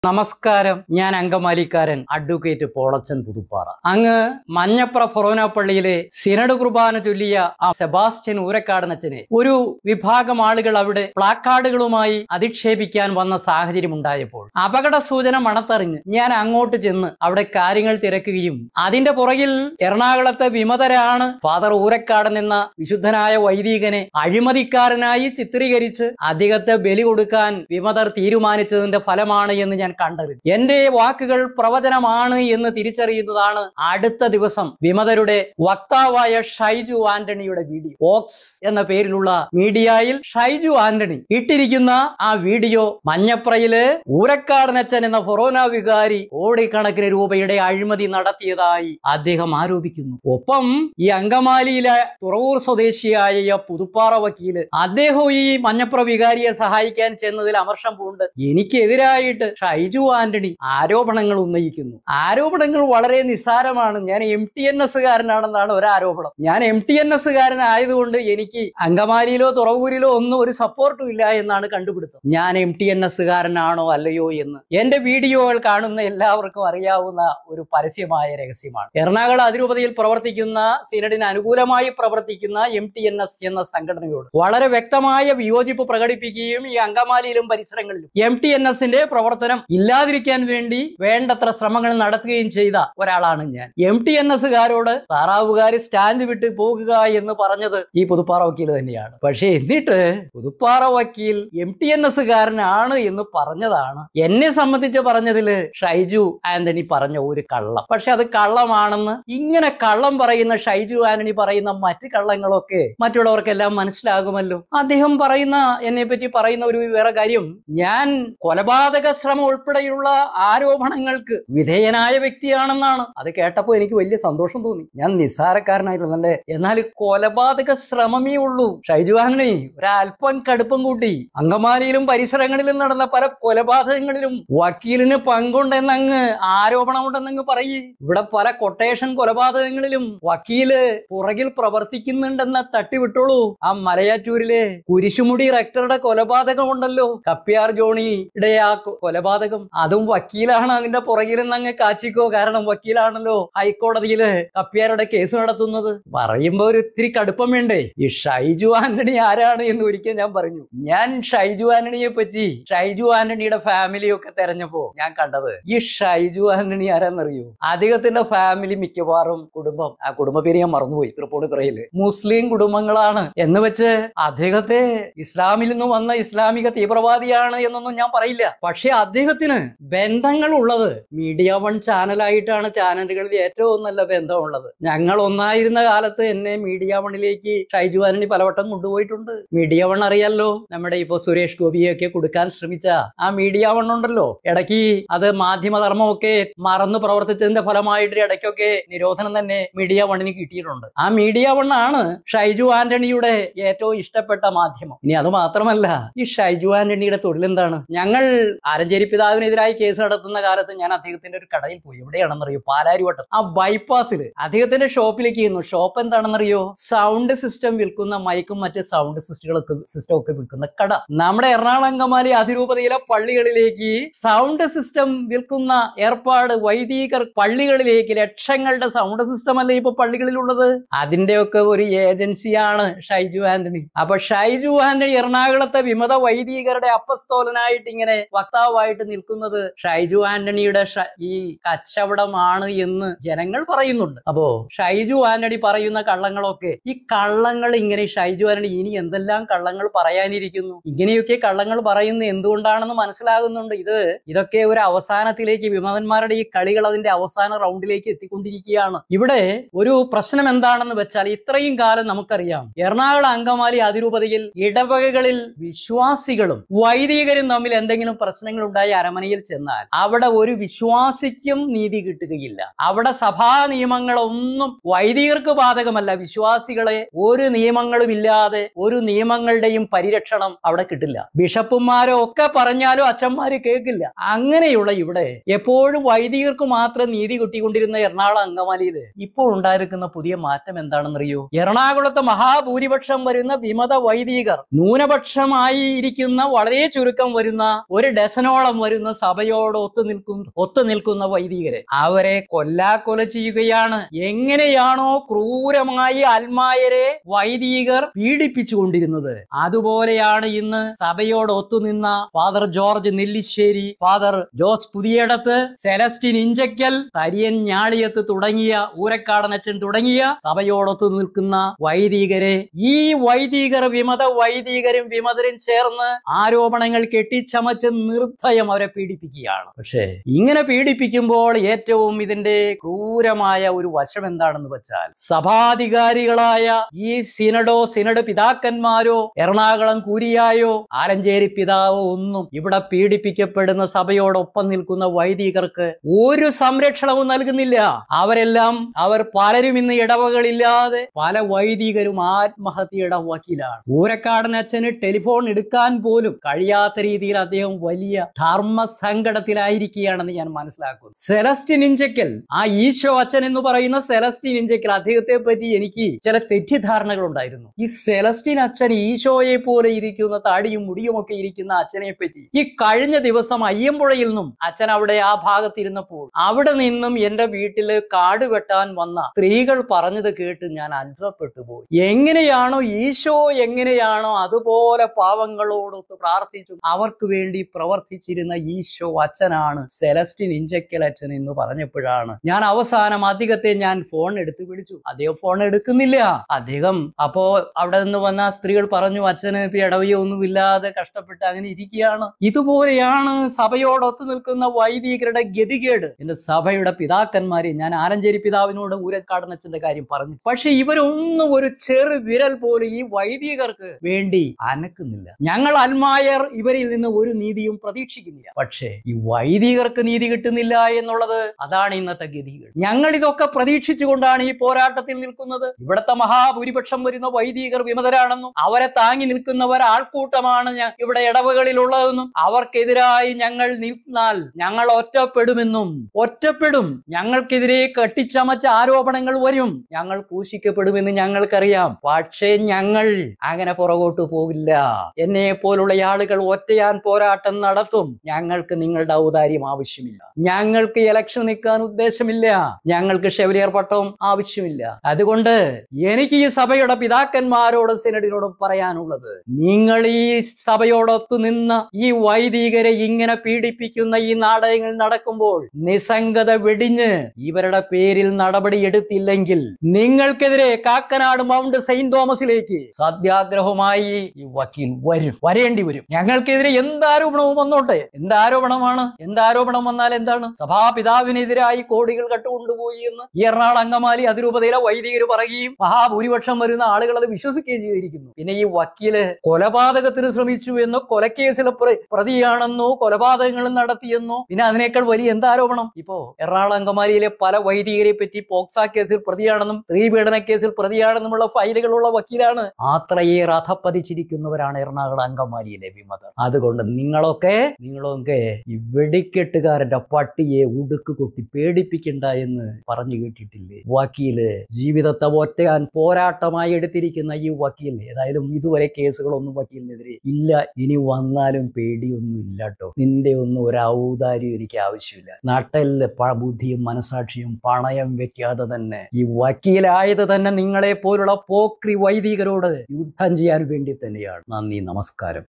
നമസ്കാരം ഞാൻ അങ്കമാലിക്കാരൻ അഡ്വക്കേറ്റ് പോളച്ചൻ പുതുപ്പാറ അങ്ങ് മഞ്ഞപ്ര ഫൊറോന പള്ളിയിലെ സിനഡ് കുർബാന ചൊല്ലിയ ആ സെബാസ്റ്റ്യൻ ഊരക്കാടനച്ചനെ ഒരു വിഭാഗം ആളുകൾ അവിടെ പ്ലാക്കാർഡുകളുമായി അധിക്ഷേപിക്കാൻ വന്ന സാഹചര്യം ഉണ്ടായപ്പോൾ അപകട സൂചന മണത്തറിഞ്ഞ് ഞാൻ അങ്ങോട്ട് ചെന്ന് അവിടെ കാര്യങ്ങൾ തിരക്കുകയും അതിന്റെ പുറകിൽ എറണാകുളത്തെ വിമതരാണ് ഫാദർ ഊരക്കാടൻ എന്ന വിശുദ്ധനായ വൈദികനെ അഴിമതിക്കാരനായി ചിത്രീകരിച്ച് അദ്ദേഹത്തെ ബലി കൊടുക്കാൻ വിമതർ തീരുമാനിച്ചതിന്റെ ഫലമാണ് എന്ന് ഞാൻ കണ്ടത് എന്റെ വാക്കുകൾ പ്രവചനമാണ് എന്ന് തിരിച്ചറിയുന്നതാണ് അടുത്ത ദിവസം വിമതരുടെ വക്താവായ ഷൈജു ആന്റണിയുടെ വീഡിയോ ഓക്സ് എന്ന പേരിലുള്ള മീഡിയയിൽ ഷൈജു ആന്റണി ഇട്ടിരിക്കുന്ന ആ വീഡിയോ മഞ്ഞപ്രയില് ഊരക്കാടനച്ചൻ എന്ന ഫൊറോന വികാരി കോടിക്കണക്കിന് രൂപയുടെ അഴിമതി നടത്തിയതായി അദ്ദേഹം ആരോപിക്കുന്നു ഒപ്പം ഈ അങ്കമാലിയിലെ തുറവൂർ സ്വദേശിയായ ഈ പുതുപ്പാറ വക്കീല് അദ്ദേഹം ഈ മഞ്ഞപ്ര വികാരിയെ സഹായിക്കാൻ ചെന്നതിൽ അമർഷം പൂണ്ട് എനിക്കെതിരായിട്ട് ഷൈജു ആന്റണി ആരോപണങ്ങൾ ഉന്നയിക്കുന്നു ആരോപണങ്ങൾ വളരെ നിസ്സാരമാണ് ഞാൻ എം ടി എൻ എസ് കാരനാണെന്നാണ് ഒരു ആരോപണം ഞാൻ എം ടി എൻ എസ് കാരനായതുകൊണ്ട് എനിക്ക് അങ്കമാലിയിലോ തുറവൂരിലോ ഒന്നും ഒരു സപ്പോർട്ടും ഇല്ല എന്നാണ് കണ്ടുപിടുത്തം ഞാൻ എം ടി എൻ എസ് കാരനാണോ അല്ലയോ എന്ന് എന്റെ വീഡിയോകൾ കാണുന്ന എല്ലാവർക്കും അറിയാവുന്ന ഒരു പരസ്യമായ രഹസ്യമാണ് എറണാകുളം അതിരൂപതയിൽ പ്രവർത്തിക്കുന്ന സിനഡിന് അനുകൂലമായി പ്രവർത്തിക്കുന്ന എം ടി എൻ എസ് എന്ന സംഘടനയോട് വളരെ വ്യക്തമായ വിയോജിപ്പ് പ്രകടിപ്പിക്കുകയും ഈ അങ്കമാലിയിലും പരിസരങ്ങളിലും എം ടി എൻ എസിന്റെ പ്രവർത്തനം ഇല്ലാതിരിക്കാൻ വേണ്ടി വേണ്ടത്ര ശ്രമങ്ങൾ നടത്തുകയും ചെയ്ത ഒരാളാണ് ഞാൻ എം ടി എൻ എസുകാരോട് താറാവുകാർ സ്റ്റാൻഡ് വിട്ട് പോകുക എന്ന് പറഞ്ഞത് ഈ പുതുപ്പാറ വക്കീൽ തന്നെയാണ് പക്ഷേ എന്നിട്ട് പുതുപ്പാറ വക്കീൽ എം ടി എൻ എസുകാരനാണ് എന്ന് പറഞ്ഞതാണ് എന്നെ സംബന്ധിച്ച് പറഞ്ഞതില് ഷൈജു ആന്റണി പറഞ്ഞ ഒരു കള്ളം പക്ഷെ അത് കള്ളമാണെന്ന് ഇങ്ങനെ കള്ളം പറയുന്ന ഷൈജു ആന്റണി പറയുന്ന മറ്റ് കള്ളങ്ങളൊക്കെ മറ്റുള്ളവർക്കെല്ലാം മനസ്സിലാകുമല്ലോ അദ്ദേഹം പറയുന്ന എന്നെ പറ്റി പറയുന്ന ഒരു വേറെ കാര്യം ഞാൻ കൊലപാതക ശ്രമം ഉൾപ്പെടെയുള്ള ആരോപണങ്ങൾക്ക് വിധേയനായ വ്യക്തിയാണെന്നാണ് അത് കേട്ടപ്പോൾ എനിക്ക് വലിയ സന്തോഷം തോന്നി ഞാൻ നിസ്സാരക്കാരനായിരുന്നല്ലേ എന്നാൽ കൊലപാതക ശ്രമമേ ഉള്ളൂ ഷൈജു ആന്റണി ഒരല്പം കടുപ്പം കൂട്ടി അങ്കമാലിയിലും പരിസരങ്ങളിലും നടന്ന പല കൊലപാതകങ്ങളിലും വക്കീലിന് പങ്കുണ്ടെന്ന് അങ്ങ് ആരോപണമുണ്ടെന്നങ്ങ് പറയ് ഇവിടെ പല കൊട്ടേഷൻ കൊലപാതകങ്ങളിലും വക്കീല് പുറകിൽ പ്രവർത്തിക്കുന്നുണ്ടെന്ന് തട്ടിവിട്ടോളൂ ആ മലയാറ്റൂരിലെ കുരിശുമുടി റെക്ടറുടെ കൊലപാതകം ഉണ്ടല്ലോ കപ്പിയാർ ജോണിയുടെ ആ കൊ- കൊലപാതകം അതും വക്കീലാണ് അതിന്റെ പുറകിൽ നിന്ന് അങ്ങ് കാച്ചിക്കോ കാരണം വക്കീലാണല്ലോ ഹൈക്കോടതിയില് കപ്പിയാരുടെ കേസ് നടത്തുന്നത് പറയുമ്പോ ഒരു ഇത്തിരി കടുപ്പം വേണ്ടേ ഈ ഷൈജു ആന്റണി ആരാണ് എന്ന് ഒരിക്കൽ ഞാൻ പറഞ്ഞു ഞാൻ ഷൈജു ആന്റണിയെ പറ്റി ഷൈജു ആന്റണിയുടെ ഫാമിലിയൊക്കെ തെരഞ്ഞപ്പോ ഞാൻ കണ്ടത് ഈ ഷൈജു ആന്റണി ആരാന്നറിയോ അദ്ദേഹത്തിന്റെ ഫാമിലി മിക്കവാറും കുടുംബം ആ കുടുംബ പേര് ഞാൻ മറന്നുപോയി തൃപ്പൂണിത്തുറയില് മുസ്ലിം കുടുംബങ്ങളാണ് എന്ന് വെച്ച് അദ്ദേഹത്തെ ഇസ്ലാമിൽ നിന്ന് വന്ന ഇസ്ലാമിക തീവ്രവാദിയാണ് എന്നൊന്നും ഞാൻ പറയില്ല പക്ഷെ അദ്ദേഹത്തിന് ബന്ധങ്ങൾ ഉള്ളത് മീഡിയ വൺ ചാനലായിട്ടാണ് ചാനലുകളിൽ ഏറ്റവും നല്ല ബന്ധമുള്ളത് ഞങ്ങൾ ഒന്നായിരുന്ന കാലത്ത് എന്നെ മീഡിയ വണ്ണിലേക്ക് ഷൈജു ആന്റണി പലവട്ടം കൊണ്ടുപോയിട്ടുണ്ട് മീഡിയ വൺ അറിയാലോ നമ്മുടെ ഇപ്പൊ സുരേഷ് ഗോപിയൊക്കെ കൊടുക്കാൻ ശ്രമിച്ച ആ മീഡിയ വൺ ഉണ്ടല്ലോ ഇടയ്ക്ക് അത് മാധ്യമധർമ്മമൊക്കെ മറന്നു പ്രവർത്തിച്ചതിന്റെ ഫലമായിട്ട് ഇടയ്ക്കൊക്കെ നിരോധനം തന്നെ മീഡിയ വണ്ണിന് കിട്ടിയിട്ടുണ്ട് ആ മീഡിയ വൺ ആണ് ഷൈജു ആന്റണിയുടെ ഏറ്റവും ഇഷ്ടപ്പെട്ട മാധ്യമം ഇനി അത് മാത്രമല്ല ഈ ഷൈജു ആന്റണിയുടെ തൊഴിലെന്താണ് ഞങ്ങൾ ആരഞ്ചേരി പിതാവിനെതിരായി കേസ് നടത്തുന്ന കാലത്ത് ഞാൻ അദ്ദേഹത്തിന്റെ ഒരു കടയിൽ പോയി എവിടെയാണെന്നറിയോ പാലാരിവട്ടം ആ ബൈപ്പാസിൽ അദ്ദേഹത്തിന്റെ ഷോപ്പിലേക്ക് ചെയ്യുന്നു ഷോപ്പ് എന്താണെന്നറിയോ സൗണ്ട് സിസ്റ്റം വിൽക്കുന്ന മൈക്കും മറ്റ് സൗണ്ട് സിസ്റ്റങ്ങളൊക്കെ സിസ്റ്റം ഒക്കെ വിൽക്കുന്ന കട നമ്മുടെ എറണാകുളം അങ്കമാലി അതിരൂപതയിലെ പള്ളികളിലേക്ക് സൗണ്ട് സിസ്റ്റം വിൽക്കുന്ന ഏർപ്പാട് വൈദികർ പള്ളികളിലേക്ക് ലക്ഷങ്ങളുടെ സൗണ്ട് സിസ്റ്റം അല്ലേ ഇപ്പൊ പള്ളികളിലുള്ളത് അതിന്റെയൊക്കെ ഒരു ഏജൻസിയാണ് ഷൈജു ആന്റണി അപ്പൊ ഷൈജു ആന്റണി എറണാകുളത്തെ വിമത വൈദികരുടെ അപ്പസ്തോലനായിട്ട് ഇങ്ങനെ വക്താവായിട്ട് നിൽക്കുന്നത് ഷൈജു ആന്റണിയുടെ ഷ- ഈ കച്ചവടമാണ് എന്ന് ജനങ്ങൾ പറയുന്നുണ്ട് അപ്പോ ഷൈജു ആന്റണി പറയുന്ന കള്ളങ്ങളൊക്കെ ഈ കള്ളങ്ങൾ ഇങ്ങനെ ഷൈജു ആന്റണി ഇനി എന്തെല്ലാം കള്ളങ്ങൾ പറയാനിരിക്കുന്നു ഇങ്ങനെയൊക്കെ കള്ളങ്ങൾ പറയുന്നത് എന്തുകൊണ്ടാണെന്ന് മനസ്സിലാകുന്നുണ്ട് ഇത് ഇതൊക്കെ ഒരു അവസാനത്തിലേക്ക് വിമതന്മാരുടെ ഈ കളികൾ അതിന്റെ അവസാന റൗണ്ടിലേക്ക് എത്തിക്കൊണ്ടിരിക്കുകയാണ് ഇവിടെ ഒരു പ്രശ്നം എന്താണെന്ന് വെച്ചാൽ ഇത്രയും കാലം നമുക്കറിയാം എറണാകുളം അങ്കമാലി അതിരൂപതയിൽ ഇടവകകളിൽ വിശ്വാസികളും വൈദികരും തമ്മിൽ എന്തെങ്കിലും പ്രശ്നങ്ങൾ ഉണ്ടായി അരമനയിൽ ചെന്നാൽ അവിടെ ഒരു വിശ്വാസിക്കും നീതി കിട്ടുകയില്ല അവിടെ സഭാ നിയമങ്ങളൊന്നും വൈദികർക്ക് ബാധകമല്ല വിശ്വാസികളെ ഒരു നിയമങ്ങളും ഇല്ലാതെ ഒരു നിയമങ്ങളുടെയും പരിരക്ഷണം അവിടെ കിട്ടില്ല ബിഷപ്പുമാരോ ഒക്കെ പറഞ്ഞാലും അച്ഛന്മാര് കേൾക്കില്ല അങ്ങനെയുള്ള ഇവിടെ എപ്പോഴും വൈദികർക്ക് മാത്രം നീതി കിട്ടിക്കൊണ്ടിരുന്ന എറണാകുളം അങ്കമാലിയില് ഇപ്പോൾ ഉണ്ടായിരിക്കുന്ന പുതിയ മാറ്റം എന്താണെന്നറിയോ എറണാകുളത്ത് മഹാഭൂരിപക്ഷം വരുന്ന വിമത വൈദികർ ന്യൂനപക്ഷമായി ഇരിക്കുന്ന വളരെ ചുരുക്കം വരുന്ന ഒരു ഡസനോളം വരുന്ന വരുന്ന സഭയോട് ഒത്തു നിൽക്കും ഒത്തു നിൽക്കുന്ന വൈദികരെ അവരെ കൊല്ലാക്കൊല ചെയ്യുകയാണ് എങ്ങനെയാണോ ക്രൂരമായി അൽമായരെ വൈദികർ പീഡിപ്പിച്ചുകൊണ്ടിരുന്നത് അതുപോലെയാണ് ഇന്ന് സഭയോട് ഒത്തുനിന്ന ഫാദർ ജോർജ് നെല്ലിശ്ശേരി ഫാദർ ജോസ് പുതിയടത്ത് സെലസ്റ്റിൻ ഇഞ്ചക്കൽ തരിയൻ ഞാളിയത്ത് തുടങ്ങിയ ഊരക്കാടനച്ചൻ തുടങ്ങിയ സഭയോടൊത്തു നിൽക്കുന്ന വൈദികരെ ഈ വൈദികർ വിമത വൈദികരും വിമതരും ചേർന്ന് ആരോപണങ്ങൾ കെട്ടിച്ചമച്ച് നിർദ്ധയം അവരെ പീഡിപ്പിക്കുകയാണ് പക്ഷേ ഇങ്ങനെ പീഡിപ്പിക്കുമ്പോൾ ഏറ്റവും ഇതിന്റെ ക്രൂരമായ ഒരു വശം എന്താണെന്ന് വെച്ചാൽ സഭാധികാരികളായ ഈ സിനഡോ സിനഡ് പിതാക്കന്മാരോ എറണാകുളം കൂരിയായോ ആലഞ്ചേരി പിതാവോ ഒന്നും ഇവിടെ പീഡിപ്പിക്കപ്പെടുന്ന സഭയോടൊപ്പം നിൽക്കുന്ന വൈദികർക്ക് ഒരു സംരക്ഷണവും നൽകുന്നില്ല അവരെല്ലാം അവർ പലരും ഇന്ന് ഇടവകളില്ലാതെ പല വൈദികരും ആത്മഹത്യയുടെ വക്കീലാണ് ഊരക്കാടൻ അച്ഛന് ടെലിഫോൺ എടുക്കാൻ പോലും കഴിയാത്ത രീതിയിൽ അദ്ദേഹം വലിയ ധർമ്മ സങ്കടത്തിലായിരിക്കുകയാണെന്ന് ഞാൻ മനസ്സിലാക്കുന്നു സെലസ്റ്റിൻ ഇഞ്ചക്കൽ ആ ഈശോ അച്ഛൻ എന്ന് പറയുന്ന സെലസ്റ്റിൻ ഇഞ്ചക്കൽ അദ്ദേഹത്തെ പറ്റി എനിക്ക് ചില തെറ്റിദ്ധാരണകൾ ഉണ്ടായിരുന്നു ഈ സെലസ്റ്റിൻ അച്ഛൻ ഈശോയെ പോലെ ഇരിക്കുന്ന താടിയും മുടിയും ഒക്കെ ഇരിക്കുന്ന അച്ഛനെ പറ്റി ഈ കഴിഞ്ഞ ദിവസം അയ്യമ്പുഴയിൽ നിന്നും അച്ഛൻ അവിടെ ആ ഭാഗത്തിരുന്നപ്പോൾ അവിടെ നിന്നും എന്റെ വീട്ടില് കാട് വെട്ടാൻ വന്ന സ്ത്രീകൾ പറഞ്ഞത് കേട്ട് ഞാൻ അത്ഭുതപ്പെട്ടു പോയി എങ്ങനെയാണോ ഈശോ എങ്ങനെയാണോ അതുപോലെ പാവങ്ങളോടൊത്ത് പ്രാർത്ഥിച്ചു അവർക്ക് വേണ്ടി പ്രവർത്തിച്ചിരുന്ന ഈശോ അച്ഛനാണ് സെലസ്റ്റിൻ ഇഞ്ചക്കൽ അച്ഛൻ എന്ന് പറഞ്ഞപ്പോഴാണ് ഞാൻ അവസാനം അദ്ദേഹത്തെ ഞാൻ ഫോൺ എടുത്ത് വിളിച്ചു അദ്ദേഹം ഫോൺ എടുക്കുന്നില്ല അദ്ദേഹം അപ്പോ അവിടെ നിന്ന് വന്ന സ്ത്രീകൾ പറഞ്ഞു അച്ഛന് ഇപ്പൊ ഇടവയൊന്നുമില്ലാതെ കഷ്ടപ്പെട്ട് അങ്ങനെ ഇരിക്കുകയാണ് ഇതുപോലെയാണ് സഭയോടൊത്തു നിൽക്കുന്ന വൈദികരുടെ ഗതികേട് എന്റെ സഭയുടെ പിതാക്കന്മാരെ ഞാൻ ആലഞ്ചേരി പിതാവിനോട് ഊരക്കാടനച്ചന്റെ കാര്യം പറഞ്ഞു പക്ഷെ ഇവരൊന്നും ഒരു ചെറു വിരൽ പോലും ഈ വൈദികർക്ക് വേണ്ടി അനക്കുന്നില്ല ഞങ്ങൾ അൽമായർ ഇവരിൽ നിന്ന് ഒരു നീതിയും പ്രതീക്ഷിക്കുന്നില്ല പക്ഷേ ഈ വൈദികർക്ക് നീതി കിട്ടുന്നില്ല എന്നുള്ളത് അതാണ് ഇന്നത്തെ ഗതികേട് ഞങ്ങൾ ഇതൊക്കെ പ്രതീക്ഷിച്ചുകൊണ്ടാണ് ഈ പോരാട്ടത്തിൽ നിൽക്കുന്നത് ഇവിടുത്തെ മഹാഭൂരിപക്ഷം വരുന്ന വൈദികർ വിമതരാണെന്നും അവരെ താങ്ങി നിൽക്കുന്നവർ ആൾക്കൂട്ടമാണ് ഞ- ഇവിടെ ഇടവകളിലുള്ളതെന്നും അവർക്കെതിരായി ഞങ്ങൾ നിന്നാൽ ഞങ്ങൾ ഒറ്റപ്പെടുമെന്നും ഒറ്റപ്പെടും ഞങ്ങൾക്കെതിരെ കെട്ടിച്ചമച്ച ആരോപണങ്ങൾ വരും ഞങ്ങൾ ക്രൂശിക്കപ്പെടുമെന്ന് ഞങ്ങൾക്കറിയാം പക്ഷേ ഞങ്ങൾ അങ്ങനെ പുറകോട്ട് പോകില്ല എന്നെ പോലുള്ള ആളുകൾ ഒറ്റയാൻ പോരാട്ടം നടത്തും ഞങ്ങൾക്ക് നിങ്ങളുടെ ഔദാര്യം ആവശ്യമില്ല ഞങ്ങൾക്ക് ഇലക്ഷൻ നിൽക്കാൻ ഉദ്ദേശമില്ല ഞങ്ങൾക്ക് ഷെവലിയർ പട്ടവും ആവശ്യമില്ല അതുകൊണ്ട് എനിക്ക് ഈ സഭയുടെ പിതാക്കന്മാരോടും സിനഡിനോടും പറയാനുള്ളത് നിങ്ങൾ ഈ സഭയോടൊത്തു നിന്ന് ഈ വൈദികരെ ഇങ്ങനെ പീഡിപ്പിക്കുന്ന ഈ നാടകങ്ങൾ നടക്കുമ്പോൾ നിസ്സംഗത വെടിഞ്ഞ് ഇവരുടെ പേരിൽ നടപടി എടുത്തില്ലെങ്കിൽ നിങ്ങൾക്കെതിരെ കാക്കനാട് മൗണ്ട് സെയിന്റ് തോമസിലേക്ക് സത്യാഗ്രഹവുമായി ഈ വക്കീൽ വരും വരേണ്ടി വരും ഞങ്ങൾക്കെതിരെ എന്ത് ആരോപണവും വന്നോട്ടെ എന്ത് ആരോപണമാണ് എന്ത് ആരോപണം വന്നാൽ എന്താണ് സഭാപിതാവിനെതിരായി കോടികൾ കട്ടുകൊണ്ടുപോയി എന്ന് ഈ എറണാകുളം അങ്കമാലി അതിരൂപതയിലെ വൈദികർ പറയുകയും മഹാഭൂരിപക്ഷം വരുന്ന ആളുകൾ അത് വിശ്വസിക്കുകയും ചെയ്തിരിക്കുന്നു പിന്നെ ഈ വക്കീല് കൊലപാതകത്തിന് ശ്രമിച്ചു എന്നോ കൊലക്കേസിലെ പ്ര- പ്രതിയാണെന്നോ കൊലപാതകങ്ങൾ നടത്തിയെന്നോ പിന്നെ അതിനേക്കാൾ വലിയ എന്ത് ആരോപണം ഇപ്പോ എറണാകുളം അങ്കമാലിയിലെ പല വൈദികരെ പറ്റി പോക്സ കേസിൽ പ്രതിയാണെന്നും സ്ത്രീപീഡന കേസിൽ പ്രതിയാണെന്നുമുള്ള ഫയലുകളുള്ള വക്കീലാണ് അത്രയേറെ അധപ്പതിച്ചിരിക്കുന്നവരാണ് എറണാകുളം അങ്കമാലിയിലെ വിമതർ അതുകൊണ്ട് നിങ്ങളൊക്കെ നിങ്ങളൊക്കെ ഈ വെടിക്കെട്ടുകാരന്റെ പട്ടിയെ ഉടുക്ക് കൊട്ടി പേടിപ്പിക്കണ്ട എന്ന് പറഞ്ഞു കേട്ടിട്ടില്ലേ വക്കീല് ജീവിതത്തെ ഒറ്റയാൻ പോരാട്ടമായി എടുത്തിരിക്കുന്ന ഈ വക്കീൽ ഏതായാലും ഇതുവരെ കേസുകളൊന്നും വക്കീലിനെതിരെ ഇല്ല ഇനി വന്നാലും പേടിയൊന്നും ഇല്ല കേട്ടോ നിന്റെ ഒന്നും ഒരു ഔദാര്യം എനിക്ക് ആവശ്യമില്ല നട്ടലില് പ- ബുദ്ധിയും മനസാക്ഷിയും പണയം വെക്കാതെ തന്നെ ഈ വക്കീലായത് തന്നെ നിങ്ങളെ പോലുള്ള പോക്രി വൈദികരോട് യുദ്ധം ചെയ്യാൻ വേണ്ടി തന്നെയാണ് നന്ദി നമസ്കാരം